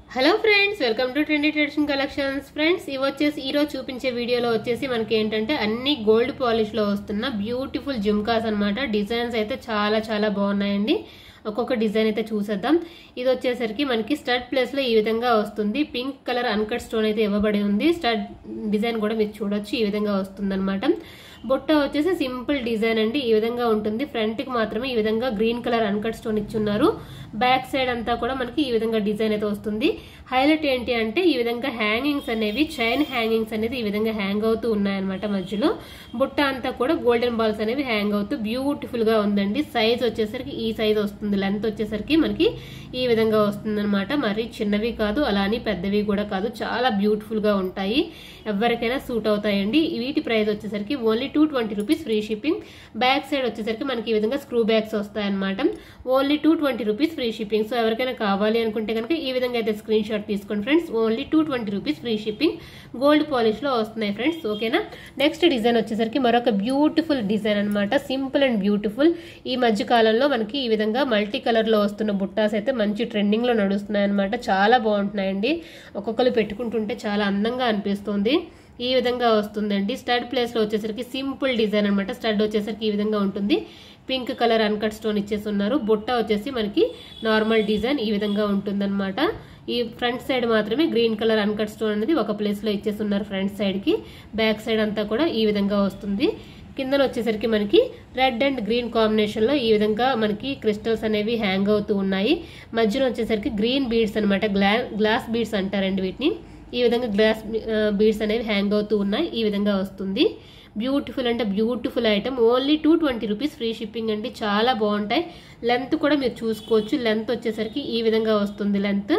hello friends welcome to trendy tradition collections friends ఇవి వచ్చేసి ఈ రోజు చూపించే వీడియోలో వచ్చేసి మనకి ఏంటంటే అన్ని గోల్డ్ పాలిష్ లో వస్తున్న బ్యూటిఫుల్ జుమ్కాస్ అన్నమాట డిజైన్స్ అయితే చాలా చాలా బాగున్నాయండి ఒక్కొక్క డిజైన్ అయితే చూసేద్దాం ఇది వచ్చేసరికి మనకి స్టడ్ ప్లేస్ లో ఈ విధంగా వస్తుంది పింక్ కలర్ అన్కట్ స్టోన్ అయితే ఇవ్వబడి ఉంది స్టడ్ డిజైన్ కూడా మీరు చూడొచ్చు ఈ విధంగా వస్తుంది బుట్ట వచ్చేసి సింపుల్ డిజైన్ అండి ఈ విధంగా ఉంటుంది ఫ్రంట్ కి మాత్రమే ఈ విధంగా గ్రీన్ కలర్ అన్కట్ స్టోన్ ఇచ్చున్నారు బ్యాక్ సైడ్ అంతా కూడా మనకి ఈ విధంగా డిజైన్ అయితే వస్తుంది హైలైట్ ఏంటి అంటే ఈ విధంగా హ్యాంగింగ్స్ అనేవి చైన్ హ్యాంగింగ్స్ అనేది ఈ విధంగా హ్యాంగ్ అవుతూ ఉన్నాయన్నమాట మధ్యలో బుట్ట అంతా కూడా గోల్డెన్ బాల్స్ అనేవి హ్యాంగ్ అవుతూ బ్యూటిఫుల్ గా ఉందండి సైజ్ వచ్చేసరికి ఈ సైజ్ వస్తుంది లెంత్ వచ్చేసరికి మనకి ఈ విధంగా వస్తుంది అనమాట మరి చిన్నవి కాదు అలా అని పెద్దవి కూడా కాదు చాలా బ్యూటిఫుల్ గా ఉంటాయి ఎవరికైనా సూట్ అవుతాయండి వీటి ప్రైస్ వచ్చేసరికి only two twenty rupees free shipping back side వచ్చేసరికి మనకి ఈ విధంగా స్క్రూ బ్యాగ్స్ వస్తాయన్నమాట only two twenty rupees free shipping so ఎవరికైనా కావాలి అనుకుంటే కనుక ఈ విధంగా అయితే స్క్రీన్ షాట్ తీసుకోండి friends only two twenty rupees free shipping gold polish లో వస్తున్నాయి ఫ్రెండ్స్ ఓకేనా నెక్స్ట్ డిజైన్ వచ్చేసరికి మరొక బ్యూటిఫుల్ డిజైన్ అనమాట సింపుల్ అండ్ బ్యూటిఫుల్ ఈ మధ్య కాలంలో మనకి ఈ విధంగా మల్టీ కలర్ లో వస్తున్న బుట్టాస్ అయితే మంచి ట్రెండింగ్ లో నడుస్తున్నాయి అనమాట చాలా బాగుంటున్నాయండి ఒక్కొక్కరు పెట్టుకుంటుంటే చాలా అందంగా అనిపిస్తుంది ఈ విధంగా వస్తుందండి స్టడ్ ప్లేస్ లో వచ్చేసరికి సింపుల్ డిజైన్ అనమాట స్టడ్ వచ్చేసరికి ఈ విధంగా ఉంటుంది పింక్ కలర్ అన్కట్ స్టోన్ ఇచ్చేసి ఉన్నారు బుట్ట వచ్చేసి మనకి నార్మల్ డిజైన్ ఈ విధంగా ఉంటుందన్నమాట ఈ ఫ్రంట్ సైడ్ మాత్రమే గ్రీన్ కలర్ అన్కట్ స్టోన్ అనేది ఒక ప్లేస్ లో ఇచ్చేసి ఉన్నారు ఫ్రంట్ సైడ్ కి బ్యాక్ సైడ్ అంతా కూడా ఈ విధంగా వస్తుంది కిందన వచ్చేసరికి మనకి రెడ్ అండ్ గ్రీన్ కాంబినేషన్ లో ఈ విధంగా మనకి క్రిస్టల్స్ అనేవి హ్యాంగ్ అవుతూ ఉన్నాయి మధ్యలో వచ్చేసరికి గ్రీన్ బీడ్స్ అనమాట గ్లా గ్లాస్ బీడ్స్ అంటారండి వీటిని ఈ విధంగా గ్లాస్ బీడ్స్ అనేవి హ్యాంగ్ అవుతూ ఉన్నాయి ఈ విధంగా వస్తుంది బ్యూటిఫుల్ అంటే beautiful item only two twenty rupees free shipping అండి చాలా బాగుంటాయి లెంత్ కూడా మీరు చూసుకోవచ్చు లెంత్ వచ్చేసరికి ఈ విధంగా వస్తుంది లెంత్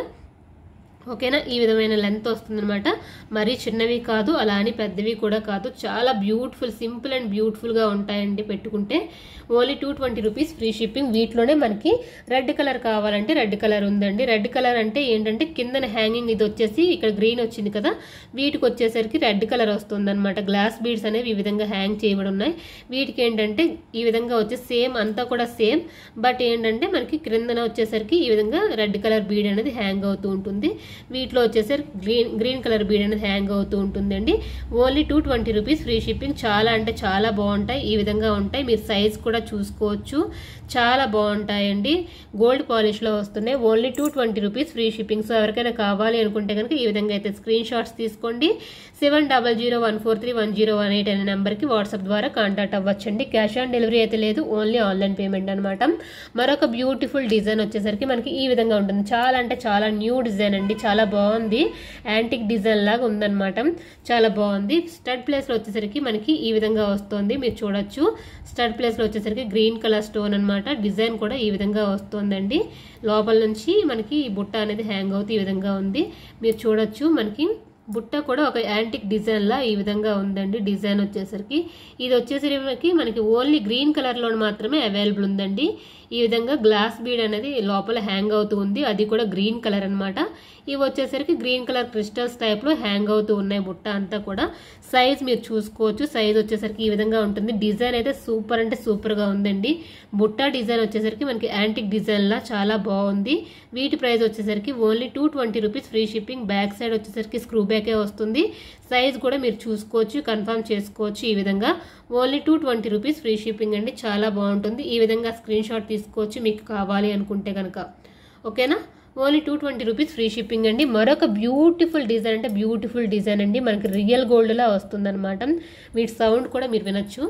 ఓకేనా ఈ విధమైన లెంత్ వస్తుందన్నమాట మరీ చిన్నవి కాదు అలా అని పెద్దవి కూడా కాదు చాలా బ్యూటిఫుల్ సింపుల్ అండ్ బ్యూటిఫుల్గా ఉంటాయండి పెట్టుకుంటే only two twenty rupees free shipping వీటిలోనే మనకి రెడ్ కలర్ కావాలంటే రెడ్ కలర్ ఉందండి రెడ్ కలర్ అంటే ఏంటంటే కిందన హ్యాంగింగ్ ఇది వచ్చేసి ఇక్కడ గ్రీన్ వచ్చింది కదా వీటికి వచ్చేసరికి రెడ్ కలర్ వస్తుంది అనమాట గ్లాస్ బీడ్స్ అనేవి ఈ విధంగా హ్యాంగ్ చేయబడి ఉన్నాయి వీటికి ఏంటంటే ఈ విధంగా వచ్చే సేమ్ అంతా కూడా సేమ్ బట్ ఏంటంటే మనకి క్రిందన వచ్చేసరికి ఈ విధంగా రెడ్ కలర్ బీడ్ అనేది హ్యాంగ్ అవుతూ ఉంటుంది వీటిలో వచ్చేసరికి గ్రీన్ గ్రీన్ కలర్ బీడ్ అనేది హ్యాంగ్ అవుతూ ఉంటుందండి only two twenty rupees free shipping చాలా అంటే చాలా బాగుంటాయి ఈ విధంగా ఉంటాయి మీరు సైజ్ కూడా చూసుకోవచ్చు చాలా బాగుంటాయండి గోల్డ్ పాలిష్లో వస్తున్నాయి only two twenty rupees free shipping so ఎవరికైనా కావాలి అనుకుంటే కనుక ఈ విధంగా అయితే స్క్రీన్ షాట్స్ తీసుకోండి seven double zero one four three one zero one eight అనే నెంబర్కి వాట్సాప్ ద్వారా కాంటాక్ట్ అవ్వచ్చండి క్యాష్ ఆన్ డెలివరీ అయితే లేదు ఓన్లీ ఆన్లైన్ పేమెంట్ అనమాట మరొక బ్యూటిఫుల్ డిజైన్ వచ్చేసరికి మనకి ఈ విధంగా ఉంటుంది చాలా అంటే చాలా న్యూ డిజైన్ అండి చాలా బాగుంది యాంటిక్ డిజైన్ లాగా ఉందన్నమాట చాలా బాగుంది స్టడ్ ప్లేస్లో వచ్చేసరికి మనకి ఈ విధంగా వస్తుంది మీరు చూడొచ్చు స్టడ్ ప్లేస్లో వచ్చేసరికి గ్రీన్ కలర్ స్టోన్ అనమాట డిజైన్ కూడా ఈ విధంగా వస్తుందండి లోపల నుంచి మనకి ఈ బుట్ట అనేది హ్యాంగ్ అవుతూ ఈ విధంగా ఉంది మీరు చూడొచ్చు మనకి బుట్ట కూడా ఒక యాంటిక్ డిజైన్ లా ఈ విధంగా ఉందండి డిజైన్ వచ్చేసరికి ఇది వచ్చేసరికి మనకి ఓన్లీ గ్రీన్ కలర్ లో మాత్రమే అవైలబుల్ ఉందండి ఈ విధంగా గ్లాస్ బీడ్ అనేది లోపల హ్యాంగ్ అవుతూ ఉంది అది కూడా గ్రీన్ కలర్ అనమాట ఇవి వచ్చేసరికి గ్రీన్ కలర్ క్రిస్టల్స్ టైప్ లో హ్యాంగ్ అవుతూ ఉన్నాయి బుట్ట అంతా కూడా సైజ్ మీరు చూసుకోవచ్చు సైజ్ వచ్చేసరికి ఈ విధంగా ఉంటుంది డిజైన్ అయితే సూపర్ అంటే సూపర్ గా ఉందండి బుట్ట డిజైన్ వచ్చేసరికి మనకి యాంటిక్ డిజైన్ లా చాలా బాగుంది వీటి ప్రైస్ వచ్చేసరికి only two twenty rupees free shipping back side వచ్చేసరికి స్క్రూ బ్యాకే వస్తుంది సైజ్ కూడా మీరు చూసుకోవచ్చు కన్ఫర్మ్ చేసుకోవచ్చు ఈ విధంగా only two twenty rupees free shipping అండి చాలా బాగుంటుంది ఈ విధంగా స్క్రీన్ షాట్ తీసుకోవచ్చు మీకు కావాలి అనుకుంటే కనుక ఓకేనా only two twenty rupees free shipping అండి మరొక బ్యూటిఫుల్ డిజైన్ అంటే బ్యూటిఫుల్ డిజైన్ అండి మనకి రియల్ గోల్డ్లా వస్తుందన్నమాట వీటి సౌండ్ కూడా మీరు వినొచ్చు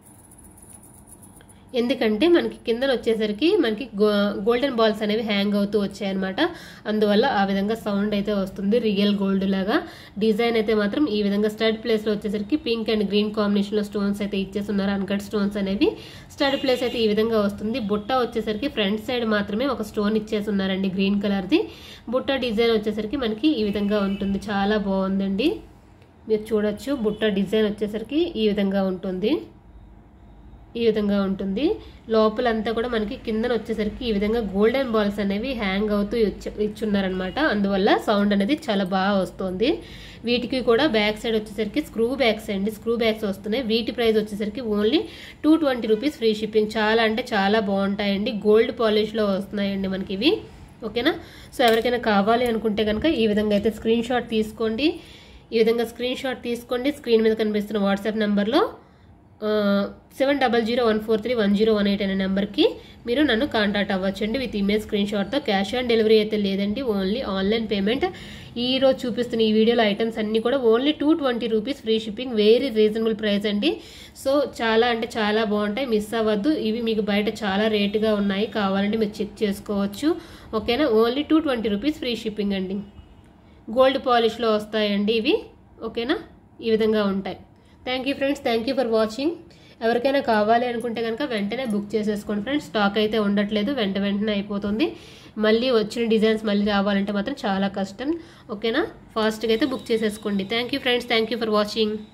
ఎందుకంటే మనకి కిందన వచ్చేసరికి మనకి గోల్డెన్ బాల్స్ అనేవి హ్యాంగ్ అవుతూ వచ్చాయన్నమాట అందువల్ల ఆ విధంగా సౌండ్ అయితే వస్తుంది రియల్ గోల్డ్ లాగా డిజైన్ అయితే మాత్రం ఈ విధంగా స్టడ్ ప్లేస్ లో వచ్చేసరికి పింక్ అండ్ గ్రీన్ కాంబినేషన్ లో స్టోన్స్ అయితే ఇచ్చేస్తున్నారు అన్కట్ స్టోన్స్ అనేవి స్టడ్ ప్లేస్ అయితే ఈ విధంగా వస్తుంది బుట్ట వచ్చేసరికి ఫ్రంట్ సైడ్ మాత్రమే ఒక స్టోన్ ఇచ్చేస్తున్నారండి గ్రీన్ కలర్ది బుట్ట డిజైన్ వచ్చేసరికి మనకి ఈ విధంగా ఉంటుంది చాలా బాగుందండి మీరు చూడొచ్చు బుట్ట డిజైన్ వచ్చేసరికి ఈ విధంగా ఉంటుంది ఈ విధంగా ఉంటుంది లోపలంతా కూడా మనకి కిందన వచ్చేసరికి ఈ విధంగా గోల్డెన్ బాల్స్ అనేవి హ్యాంగ్ అవుతూ ఇచ్చు- ఇచ్చున్నారనమాట అందువల్ల సౌండ్ అనేది చాలా బాగా వస్తుంది వీటికి కూడా బ్యాక్ సైడ్ వచ్చేసరికి స్క్రూ బ్యాగ్స్ అండి స్క్రూ బ్యాగ్స్ వస్తున్నాయి వీటి ప్రైస్ వచ్చేసరికి only two twenty rupees free shipping చాలా అంటే చాలా బాగుంటాయండి గోల్డ్ పాలిష్లో వస్తున్నాయండి మనకి ఇవి ఓకేనా సో ఎవరికైనా కావాలి అనుకుంటే కనుక ఈ విధంగా అయితే స్క్రీన్ షాట్ తీసుకోండి ఈ విధంగా స్క్రీన్ షాట్ తీసుకోండి స్క్రీన్ మీద కనిపిస్తున్న వాట్సాప్ నెంబర్లో seven double zero one four three one zero one eight అనే నెంబర్కి మీరు నన్ను కాంటాక్ట్ అవ్వచ్చండి విత్ ఇమేజ్ స్క్రీన్ షాట్తో క్యాష్ ఆన్ డెలివరీ అయితే లేదండి ఓన్లీ ఆన్లైన్ పేమెంట్ ఈ రోజు చూపిస్తున్న ఈ వీడియోలో ఐటమ్స్ అన్నీ కూడా only two twenty rupees free shipping very reasonable price అండి సో చాలా అంటే చాలా బాగుంటాయి మిస్ అవ్వద్దు ఇవి మీకు బయట చాలా రేటుగా ఉన్నాయి కావాలంటే మీరు చెక్ చేసుకోవచ్చు ఓకేనా only two twenty rupees free shipping అండి గోల్డ్ పాలిష్లో వస్తాయండి ఇవి ఓకేనా ఈ విధంగా ఉంటాయి thank you friends thank you for watching ఎవరికైనా కావాలి అనుకుంటే కనుక వెంటనే బుక్ చేసేసుకోండి ఫ్రెండ్స్ స్టాక్ అయితే ఉండట్లేదు వెంట వెంటనే అయిపోతుంది మళ్ళీ వచ్చిన డిజైన్స్ మళ్ళీ రావాలంటే మాత్రం చాలా కష్టం ఓకేనా ఫాస్ట్గా అయితే బుక్ చేసేసుకోండి thank you friends thank you for watching